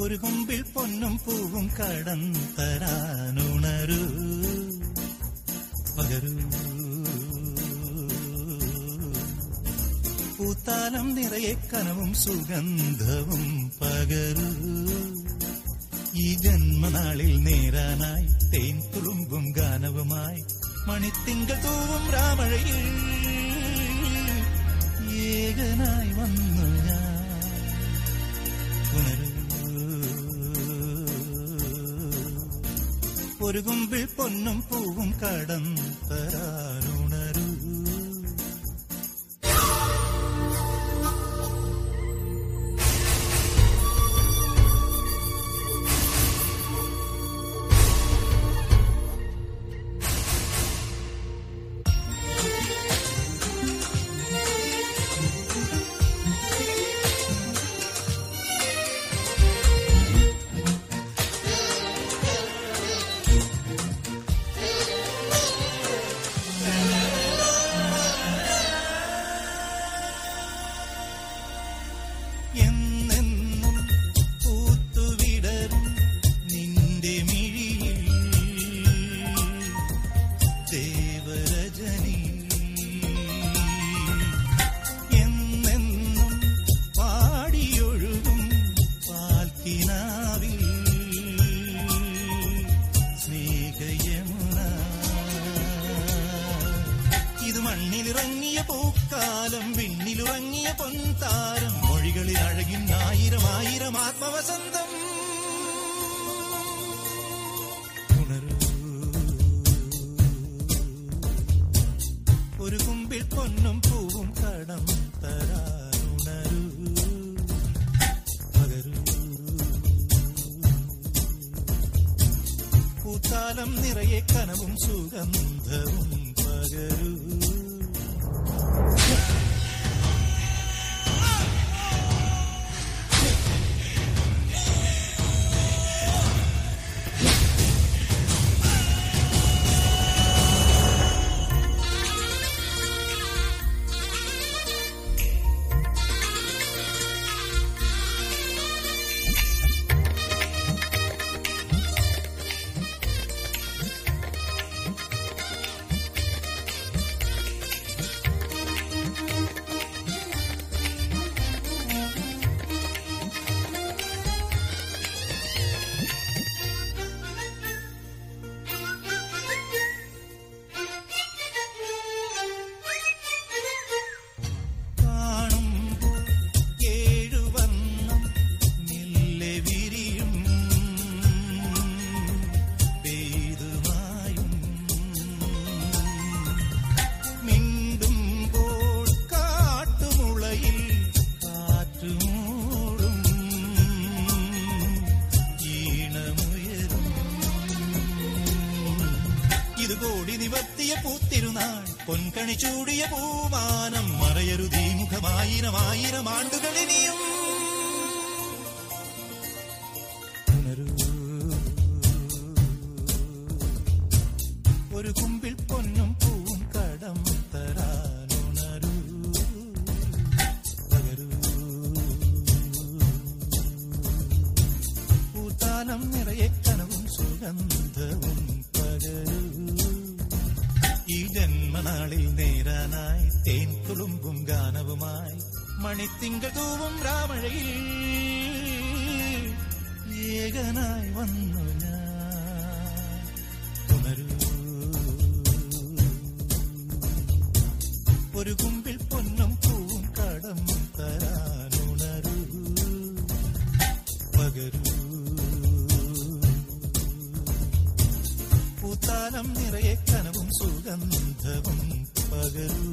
ഒരു കുമ്പിൽ പൊന്നും പൂവും കടം തരാനുണരൂ പകരൂ പൂത്താലം നിറയെ കനവും സുഗന്ധവും പകരൂ ഈ ജന്മനാളിൽ നേരാനായി തേൻ തുളുമ്പും ഗാനവുമായി മണിത്തിങ്കൾ തൂവും രാമഴയിൽ ഏകനായി വന്നു ഞാൻ ഉണരൂ ഒരു കുമ്പിൽ പൊന്നും പൂവും കടം തരാനുണരൂ എന്നെന്നും പൂത്തുവിടരും നിന്റെ മിഴിയിൽ ദേവരജനി എന്നെന്നും പാടിയൊഴുകും പാൽക്കിനാവിൽ സ്നേഹയമുന ഇത് മണ്ണിലിറങ്ങിയ പൂക്കാലം വിണ്ണിലുറങ്ങിയ പൊൻതാരം മൊഴികളിൽ അഴകിൻ ആയിരം ആയിരം ആത്മവസന്തം ഉണരൂ ഒരു കുമ്പിൽ പൊന്നും പൂവും കടം തരാനുണരൂ പകരൂ പൂത്താലം നിറയെ കനവും സുഗന്ധവും പകരൂ കാണുമ്പോൾ ഏഴു വർണ്ണം മെല്ലെ വിരിയും പെയ്തുമായും മിണ്ടുമ്പോൾ കാട്ടുമുളയിൽ കാറ്റുമൂടും ഈണമുയരും ഇത് കോടി നിവർത്തിയ പൂത്തിരുനാൾ പൊൻകണി ചൂടിയ പൂമാനം മറയരുതീ മുഖമായിരം ആയിരം ആണ്ടുകളിനിയും ഉണരൂ. ഒരു കുമ്പിൽ പൊന്നും പൂവും കടം തരാനുണരൂ പകരൂ പൂത്താലം നിറയെ കനവും സുഗന്ധവും പകരൂ ഈ ജന്മനാളിൽ നേരാനായി തേൻ തുളുമ്പും ഗാനവുമായി മണിത്തിങ്കൾ തൂവും രാമഴയിൽ ഏകനായി വന്നു ഞാൻ ഉണരൂ ഒരു കുമ്പിൽ പൊന്നും പൂവും കടം തരാനുണരൂ പകരൂ പൂത്താലം നിറയെ കനവും സുഗന്ധവും പകരൂ